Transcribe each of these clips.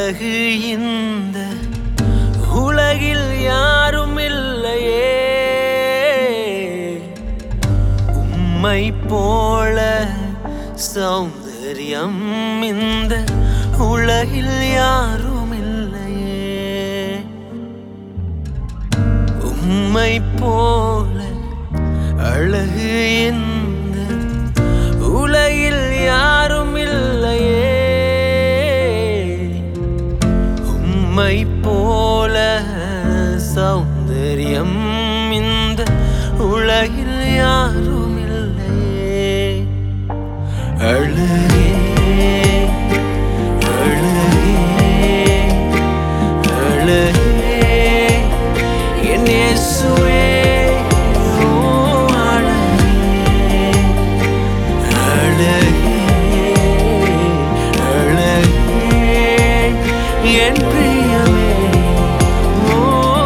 அழகு இந்த உலகில் யாரும் இல்லையே உம்மை போல சௌந்தரியம் இந்த உலகில் யாரும் இல்லையே உம்மை போல அழகு இந்த உலகில் யாரும் இல்லையே உம்மை போல சௌந்தரியம் இந்த உலகில் யாரும் இல்லையே அழகே அழகே அழகே என் இயேசுவே ஓ அழகே அழகே அழகே என் பிரியமே ஓ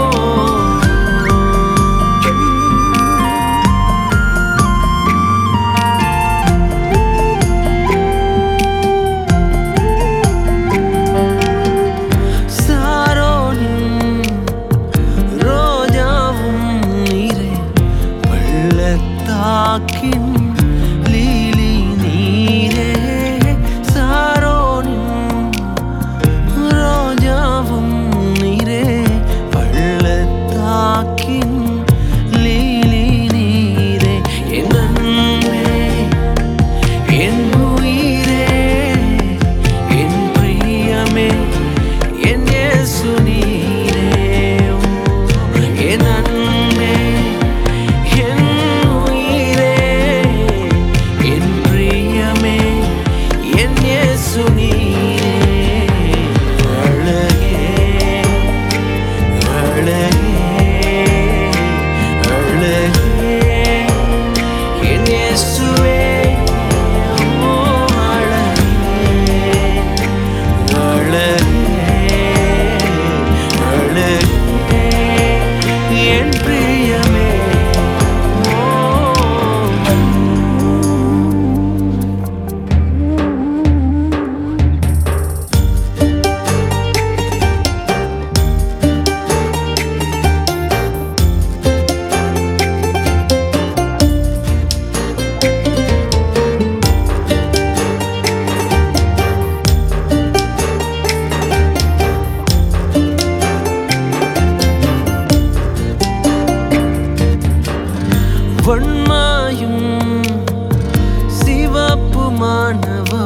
சாரோனின் ரோஜாவும் நீரே பள்ளத்தாக்கின் லீலி நீரே சாரோனின் ரோஜாவும் நீரே பள்ளத்தாக்கின் லீலி நீரே என் அன்பே என் உயிரே என் பிரியமே என் இயேசு நீரே என் அன்பே என் உயிரே என் பிரியமே என் இயேசு நீரே அழகே அழகே அழகே என் இயேசுவே ஓ அழகே அழகே அழகே என் பிரியமே ஓ வன்மாயும் சிவப்பு மாணவா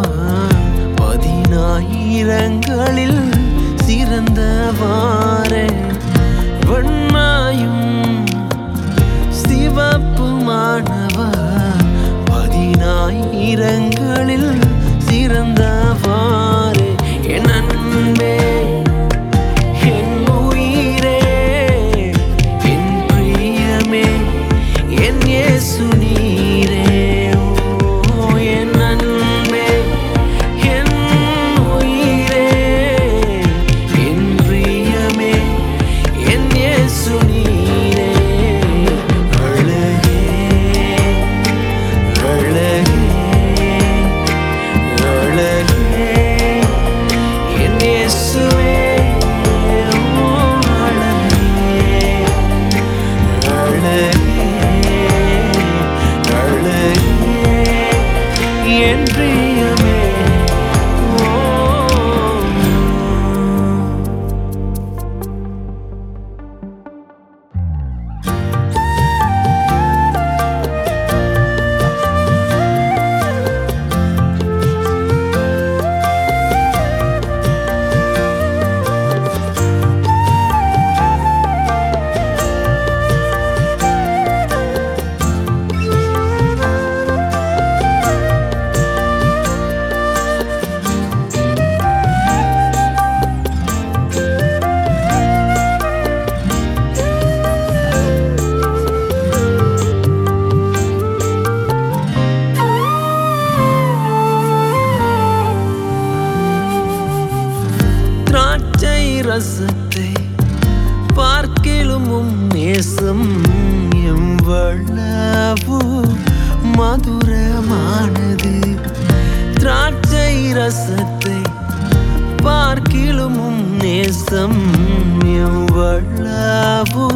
பதினாயிரங்களில் சிறந்தவாறே வன்மாயும் சிவப்பு மாணவா பதினாயிரங்களில் சிறந்தவாறே என் அன்பே என் உயிரே என் பிரியமே என் இயேசு நீரே ஓ என் அன்பே என் உயிரே என் பிரியமே என் இயேசு நீரே அழகே அழகே அழகே என் இயேசுவே ஓ அழகே அழகே அழகே என் பிரியமே ஓ திராட்சை ரசத்தை பார்க்கிலும் உம் நேசம் எவ்வளவு மதுரமானது திராட்சை ரசத்தை பார்க்கிலும் உம் நேசம் எவ்வளவு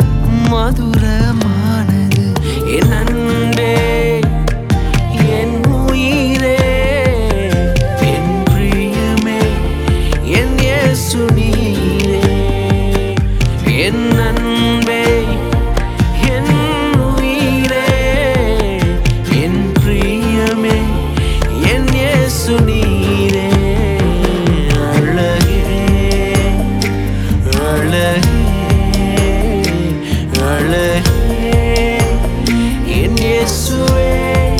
மதுரமானது என் அன்பே என் உயிரே என் பிரியமே என் இயேசு நீரே என் அன்பே என் உயிரே என் பிரியமே என் இயேசு நீரே அழகே அழகே அழகே என் இயேசுவே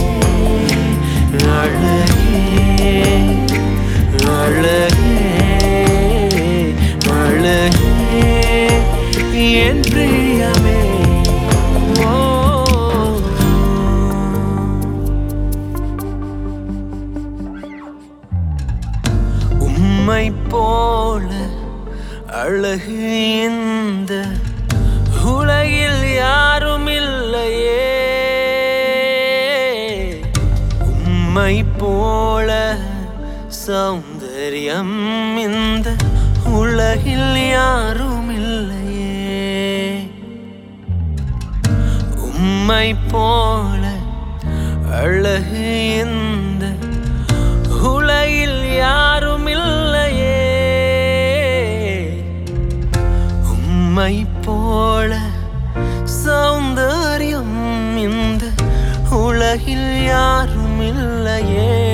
அழகே அழகே அழகே என் பிரியமே ஓ உம்மை போல அழகு இந்த உலகில் யாரும் இல்லையே உம்மை போல சௌந்தர்யம் இந்த உலகில் யாரும் இல்லையே உம்மை போல அழகு இந்த உலகில் யாரும் இல்லையே உம்மை போல சௌந்தர்யம் இந்த உலகில் யாரும் இல்லையே